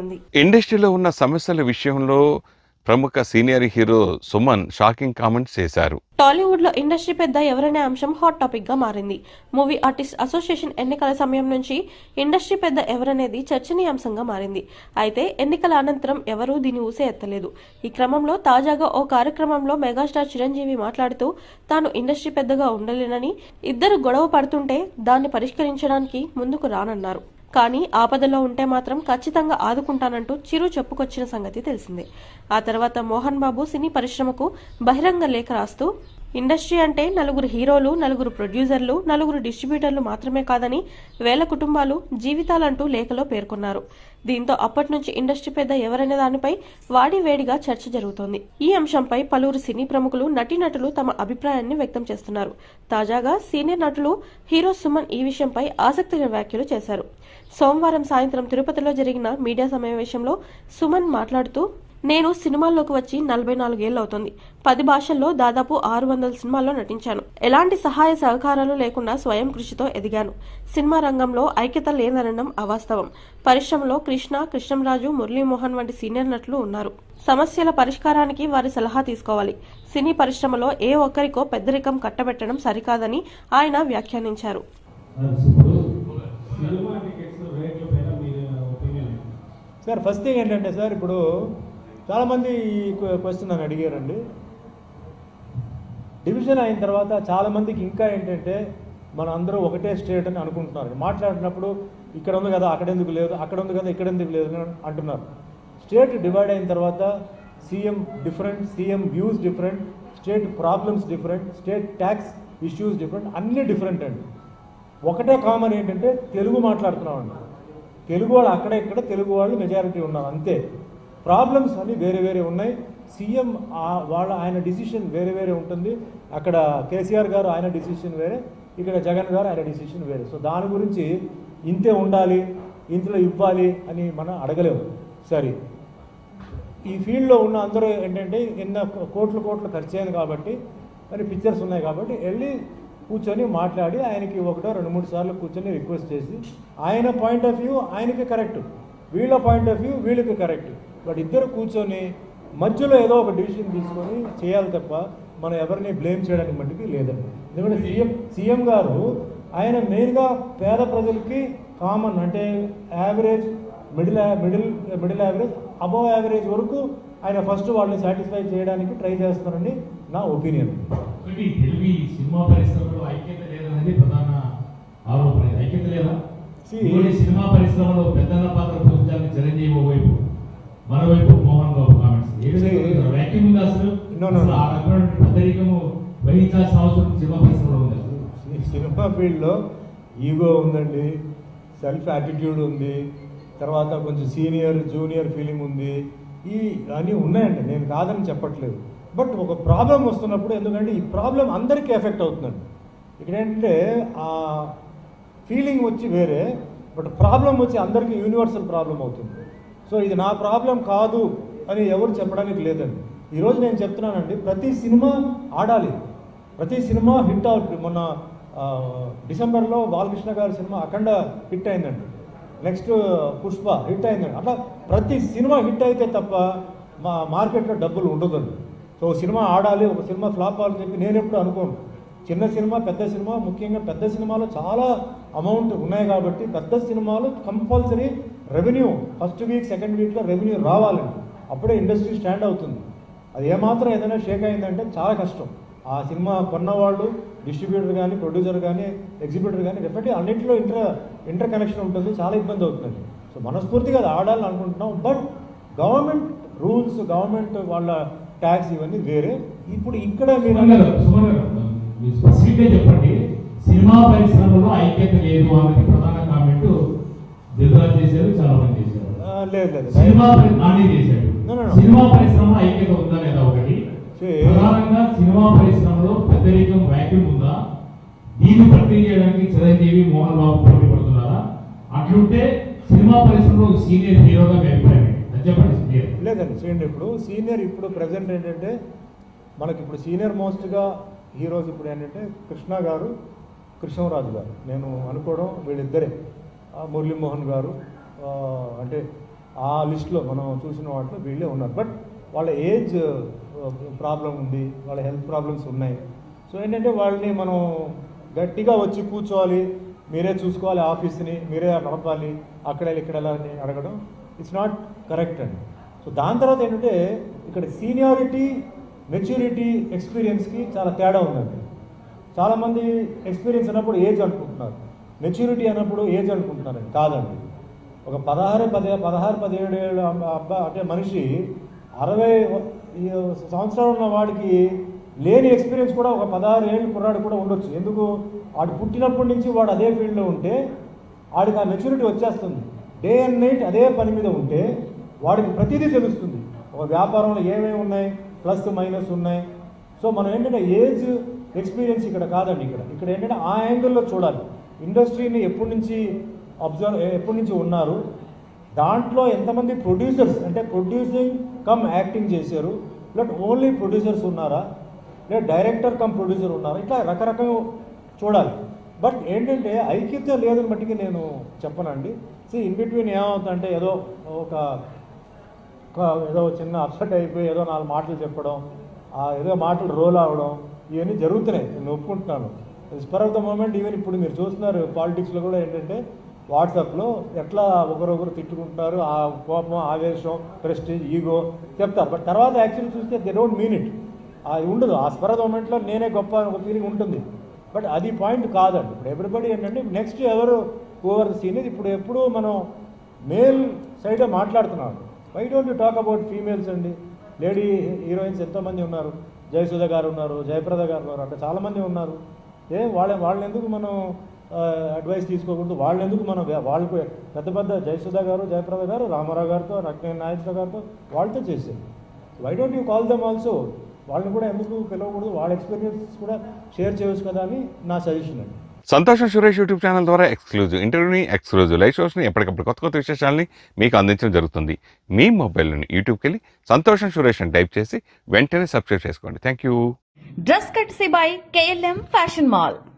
కానుంది ఇండస్ట్రీలో ఉన్న సమస్యల విషయంలో ప్రముఖ senior hero Suman shocking comments చేశారు టాలీవుడ్ లో ఇండస్ట్రీ పెద్ద ఎవరనే అంశం హాట్ టాపిక్ గా మారింది మూవీ ఆర్టిస్ట్ అసోసియేషన్ ఎన్నికల సమయం నుంచి ఇండస్ట్రీ పెద్ద ఎవరనేది చర్చనీయాంశంగా మారింది అయితే ఎన్నికల అనంతరం ఎవరూ దీని ఊసే ఎత్తలేదు ఈ క్రమంలో తాజాగా ఓ కార్యక్రమంలో మెగాస్టార్ చిరంజీవి మాట్లాడుతూ తాను ఇండస్ట్రీ పెద్దగా ఉండలేనని ఇద్దరు గొడవ పడుతుంటే దాన్ని పరిష్కరించడానికి ముందుకు రానన్నారు కానీ ఆపదలో ఉంటే మాత్రం ఖచ్చితంగా ఆదుకుంటానంటూ చిరు చెప్పుకొచ్చిన సంగతి తెలిసిందే ఆ తర్వాత మోహన్ బాబు సినీ పరిశ్రమకు బహిరంగ లేఖ రాస్తూ ఇండస్ట్రీ అంటే నలుగురు హీరోలు నలుగురు ప్రొడ్యూసర్లు నలుగురు డిస్ట్రిబ్యూటర్లు మాత్రమే కాదని వేల కుటుంబాలు జీవితాలంటూ లేఖలో పేర్కొన్నారు దీంతో అప్పటి నుంచి ఇండస్ట్రీ పెద్ద ఎవరనే దానిపై వాడి వేడిగా చర్చ జరుగుతోంది ఈ అంశంపై పలువురు సినీ ప్రముఖులు నటీనటులు తమ అభిప్రాయాన్ని వ్యక్తం చేస్తున్నారు తాజాగా సీనియర్ నటులు హీరో సుమన్ ఈ విషయంపై ఆసక్తికర వ్యాఖ్యలు చేశారు సోమవారం సాయంత్రం తిరుపతిలో జరిగిన మీడియా సమావేశంలో సుమన్ మాట్లాడుతూ నేను సినిమాల్లోకి వచ్చి నలభై నాలుగేళ్లు అవుతుంది పది భాషల్లో దాదాపు ఆరు వందల సినిమాల్లో నటించాను ఎలాంటి సహాయ సహకారాలు లేకుండా స్వయం కృషితో ఎదిగాను సినిమా రంగంలో ఐక్యత లేదనడం అవాస్తవం పరిశ్రమలో కృష్ణ కృష్ణంరాజు మురళీమోహన్ వంటి సీనియర్ నటులు ఉన్నారు సమస్యల పరిష్కారానికి వారి సలహా తీసుకోవాలి సినీ పరిశ్రమలో ఏ ఒక్కరికో పెద్దరికం కట్టబెట్టడం సరికాదని ఆయన వ్యాఖ్యానించారు ఇప్పుడు సినిమా టికెట్స్ రేట్ల పైన మీ ఒపీనియన్ సార్ ఫస్ట్ థింగ్ ఏంటంటే సార్ ఇప్పుడు చాలామంది ఈ క్వశ్చన్ నన్ను అడిగారండి డివిజన్ అయిన తర్వాత చాలామందికి ఇంకా ఏంటంటే మన అందరూ ఒకటే స్టేట్ అని అనుకుంటున్నారు మాట్లాడినప్పుడు ఇక్కడ ఉంది కదా అక్కడ ఎందుకు లేదు అక్కడ ఉంది కదా ఇక్కడ ఎందుకు లేదు అని అంటున్నారు స్టేట్ డివైడ్ అయిన తర్వాత CM different CM views different state problems different state tax issues different అన్నీ డిఫరెంట్ అండి ఒకటే కామన్ ఏంటంటే తెలుగు మాట్లాడుతున్నామండి తెలుగు వాళ్ళు అక్కడ ఇక్కడ తెలుగు వాళ్ళు మెజారిటీ ఉన్నారు అంతే ప్రాబ్లమ్స్ అన్నీ వేరే వేరే ఉన్నాయి సీఎం వాళ్ళ ఆయన డిసిషన్ వేరే వేరే ఉంటుంది అక్కడ కేసీఆర్ గారు ఆయన డిసిషన్ వేరే ఇక్కడ జగన్ గారు ఆయన డిసిషన్ వేరే సో దాని గురించి ఇంతే ఉండాలి ఇంతలో ఇవ్వాలి అని మనం అడగలేము సరే ఈ ఫీల్డ్లో ఉన్న అందరూ ఏంటంటే ఎన్న కోట్లు కోట్లు ఖర్చు అయింది కాబట్టి మరి పిక్చర్స్ ఉన్నాయి కాబట్టి వెళ్ళి కూర్చొని మాట్లాడి ఆయనకి ఒకటో రెండు మూడు సార్లు కూర్చొని రిక్వెస్ట్ చేసి ఆయన పాయింట్ ఆఫ్ వ్యూ ఆయనకి కరెక్ట్ వీళ్ళ పాయింట్ ఆఫ్ వ్యూ వీళ్ళకి కరెక్ట్ బట్ ఇద్దరు కూర్చొని మధ్యలో ఏదో ఒక డిసిషన్ తీసుకొని చేయాలి తప్ప మనం ఎవరిని బ్లేమ్ చేయడానికి మట్టుకి లేదండి ఎందుకంటే సీఎం సీఎం గారు ఆయన మెయిన్గా పేద ప్రజలకి కామన్ అంటే average middle middle middle average above average వరకు ఆయన ఫస్ట్ వాళ్ళని సాటిస్ఫై చేయడానికి ట్రై చేస్తున్నారని నా ఒపీనియన్ ఒకటి తెలుగు ఈ సినిమా పరిశ్రమలో ఐక్యత లేదనేది ప్రధాన ఆరోపణ ఇది. ఐక్యత లేదా See- ఇంకోటి సినిమా పరిశ్రమలో పెద్దన్న పాత్ర పోషించాలని చిరంజీవి వైపు మరోవైపు మోహన్ బాబు కామెంట్స్ ఏ విధంగా See- ఉంది? వ్యాక్యూమ్ ఉంది అసలు No, no, no. అసలు ఆ రకమైన పెద్దరికము వహించాల్సిన అవసరం సినిమా పరిశ్రమలో ఉంది అసలు ఈ సినిమా ఫీల్డ్లో ఈగో ఉందండి సెల్ఫ్ యాటిట్యూడ్ ఉంది తర్వాత కొంచెం సీనియర్ జూనియర్ ఫీలింగ్ ఉంది ఈ అన్నీ ఉన్నాయండి నేను కాదని చెప్పట్లేదు బట్ ఒక ప్రాబ్లం వస్తున్నప్పుడు ఎందుకంటే ఈ ప్రాబ్లం అందరికీ ఎఫెక్ట్ అవుతుందండి ఇక్కడ ఏంటంటే ఆ ఫీలింగ్ వచ్చి వేరే బట్ ప్రాబ్లం వచ్చి అందరికీ యూనివర్సల్ ప్రాబ్లం అవుతుంది సో ఇది నా ప్రాబ్లం కాదు అని ఎవరు చెప్పడానికి లేదండి ఈరోజు నేను చెప్తున్నానండి ప్రతి సినిమా ఆడాలి ప్రతి సినిమా హిట్ అవుతుంది మొన్న ఆ, డిసెంబర్లో బాలకృష్ణ గారి సినిమా అఖండ హిట్ అయిందండి నెక్స్ట్ పుష్ప హిట్ అయిందండి అట్లా ప్రతి సినిమా హిట్ అయితే తప్ప మా మార్కెట్లో డబ్బులు ఉండదండి సో ఒక సినిమా ఆడాలి ఒక సినిమా ఫ్లాప్ అవ్వాలని చెప్పి నేను ఎప్పుడు అనుకోను చిన్న సినిమా పెద్ద సినిమా ముఖ్యంగా పెద్ద సినిమాలో చాలా అమౌంట్ ఉన్నాయి కాబట్టి పెద్ద సినిమాలు compulsory revenue first week second వీక్లో రెవెన్యూ రావాలండి అప్పుడే ఇండస్ట్రీ స్టాండ్ అవుతుంది అది ఏమాత్రం ఏదైనా షేక్ అయిందంటే చాలా కష్టం ఆ సినిమా కొన్నవాళ్ళు డిస్ట్రిబ్యూటర్ కానీ ప్రొడ్యూసర్ కానీ ఎగ్జిబ్యూటర్ కానీ డెఫినెట్లీ అన్నింటిలో ఇంటర్ ఇంటర్ కనెక్షన్ ఉంటుంది చాలా ఇబ్బంది అవుతుంది సో మనస్ఫూర్తిగా అది ఆడాలని అనుకుంటున్నాం బట్ గవర్నమెంట్ రూల్స్ గవర్నమెంట్ వాళ్ళ ట్యాక్స్ ఇవన్నీ వేరే ఇప్పుడు ఇక్కడ మీరు సుమన్ గారు సుమన్ గారు మీరు స్పెసిఫిక్గా చెప్పండి సినిమా పరిశ్రమలో ఐక్యత లేదు అన్నది ప్రధాన కామెంట్ దిల్రాజ్ చేశారు చాలా మంది చేశారు ఆ, లేదు లేదు సినిమా పరి- నాని చేశాడు No, no, no. సినిమా పరిశ్రమ ఐక్యత ఉందా లేదా ఒకటి See- ప్రధానంగా సినిమా పరిశ్రమలో పెద్దరికం వ్యాక్యూమ్ ఉందా దీన్ని భర్తీ చేయడానికి చిరంజీవి మోహన్ బాబు పోటీ పడుతున్నారా అట్లుంటే సినిమా పరిశ్రమలో ఒక సీనియర్ హీరోగా మీ అభిప్రాయం ఏంటి? అది చెప్పండి సీనియర్ లేదండి చూడండి ఇప్పుడు సీనియర్ ఇప్పుడు ప్రజెంట్ ఏంటంటే మనకి ఇప్పుడు సీనియర్ మోస్ట్గా హీరోస్ ఇప్పుడు ఏంటంటే కృష్ణ గారు కృష్ణరాజు గారు నేను అనుకోవడం వీళ్ళిద్దరే ఆ, మురళీమోహన్ గారు ఆ, అంటే ఆ లిస్ట్లో మనం చూసిన వాటిలో వీళ్ళే ఉన్నారు బట్ వాళ్ళ ఏజ్ ప్రాబ్లం ఉంది వాళ్ళ హెల్త్ ప్రాబ్లమ్స్ ఉన్నాయి సో ఏంటంటే వాళ్ళని మనం గట్టిగా వచ్చి కూర్చోవాలి మీరే చూసుకోవాలి ఆఫీస్ని మీరే నడపాలి అక్కడ ఇక్కడ ఎలా అని అడగడం ఇట్స్ నాట్ కరెక్ట్ అండి సో దాని తర్వాత ఏంటంటే ఇక్కడ సీనియారిటీ మెచ్యూరిటీ ఎక్స్పీరియన్స్కి చాలా తేడా ఉందండి చాలామంది ఎక్స్పీరియన్స్ అన్నప్పుడు ఏజ్ అనుకుంటున్నారు మెచ్యూరిటీ అన్నప్పుడు ఏజ్ అనుకుంటున్నారండి కాదండి ఒక పదహారు పది పదహారు పదిహేడు ఏళ్ళ అబ్బ- అబ్బా అంటే మనిషి అరవై ఈ సంవత్సరాలు ఉన్న వాడికి లేని ఎక్స్పీరియన్స్ కూడా ఒక పదహారు ఏళ్ళు కుర్రాడు కూడా ఉండొచ్చు ఎందుకు వాడు పుట్టినప్పటి నుంచి వాడు అదే ఫీల్డ్లో ఉంటే వాడికి ఆ మెచ్యూరిటీ వచ్చేస్తుంది డే అండ్ నైట్ అదే పని మీద ఉంటే వాడికి ప్రతిదీ తెలుస్తుంది ఒక వ్యాపారంలో ఏమేమి ఉన్నాయి ప్లస్ మైనస్ ఉన్నాయి సో మనం ఏంటంటే ఏజ్ ఎక్స్పీరియన్స్ ఇక్కడ కాదండి ఇక్కడ ఇక్కడ ఏంటంటే ఆ యాంగిల్లో చూడాలి ఇండస్ట్రీని ఎప్పటి నుంచి అబ్జర్వ్ ఎప్పటి నుంచి ఉన్నారు దాంట్లో ఎంతమంది ప్రొడ్యూసర్స్ అంటే ప్రొడ్యూసింగ్ కమ్ యాక్టింగ్ చేశారు లేట్ ఓన్లీ ప్రొడ్యూసర్స్ ఉన్నారా లేదా డైరెక్టర్ కమ్ ప్రొడ్యూసర్ ఉన్నారా ఇట్లా రకరకాల చూడాలి బట్ ఏంటంటే ఐక్యత లేదని బట్టికి నేను చెప్పనండి సి ఇన్ బిట్వీన్ ఏమవుతుందంటే ఏదో ఒక ఒక ఏదో చిన్న అప్సెట్ అయిపోయి ఏదో నాలుగు మాటలు చెప్పడం ఆ ఏదో మాటలు రోల్ అవ్వడం ఇవన్నీ జరుగుతున్నాయి నేను ఒప్పుకుంటున్నాను spur of the moment even ఇప్పుడు మీరు చూస్తున్నారు పాలిటిక్స్లో కూడా ఏంటంటే వాట్సాప్లో ఎట్లా ఒకరొకరు తిట్టుకుంటున్నారు ఆ కోపం ఆవేశం ప్రెస్టేజ్ ఈగో చెప్తారు బట్ తర్వాత యాక్చువల్లీ చూస్తే దే డోంట్ మీన్ ఇట్ అది ఉండదు ఆ స్పర్ ఆఫ్ ద మూమెంట్లో నేనే గొప్ప అని ఒక ఫీలింగ్ ఉంటుంది బట్ అది పాయింట్ కాదండి ఇప్పుడు ఎవ్రీబడి ఏంటంటే నెక్స్ట్ ఎవరు ఓవర్ సీనియర్ ఇప్పుడు ఎప్పుడు మనం మేల్ సైడే మాట్లాడుతున్నాం why don't you talk about females అండి లేడీ హీరోయిన్స్ ఎంతోమంది ఉన్నారు జయసుధ గారు ఉన్నారు జయప్రద గారు ఉన్నారు అక్కడ చాలామంది ఉన్నారు ఏ వాళ్ళ వాళ్ళని ఎందుకు మనం అడ్వైస్ తీసుకోకూడదు వాళ్ళని ఎందుకు మనం వే- వాళ్ళకు పెద్ద పెద్ద జయసుధ గారు జయప్రద గారు రామారావు గారితో నక్నే నాయకుల గారితో వాళ్ళతో చేశారు why don't you call them also వాళ్ళని కూడా ఎందుకు పిలవకూడదు వాళ్ళ ఎక్స్పీరియన్స్ కూడా షేర్ చేయవచ్చు కదా అని నా సజెషన్ అండి సంతోషం సురేష్ యూట్యూబ్ ఛానల్ ద్వారా ఎక్స్క్లూజివ్ ఇంటర్వ్యూని ఎక్స్క్లూజివ్ లైవ్ షోస్ని ఎప్పటికప్పుడు కొత్త కొత్త విశేషాలని మీకు అందించడం జరుగుతుంది మీ మొబైల్లోని యూట్యూబ్కి వెళ్ళి సంతోషం సురేష్ అని టైప్ చేసి వెంటనే సబ్స్క్రైబ్ చేసుకోండి thank you dress courtesy by KLM fashion mall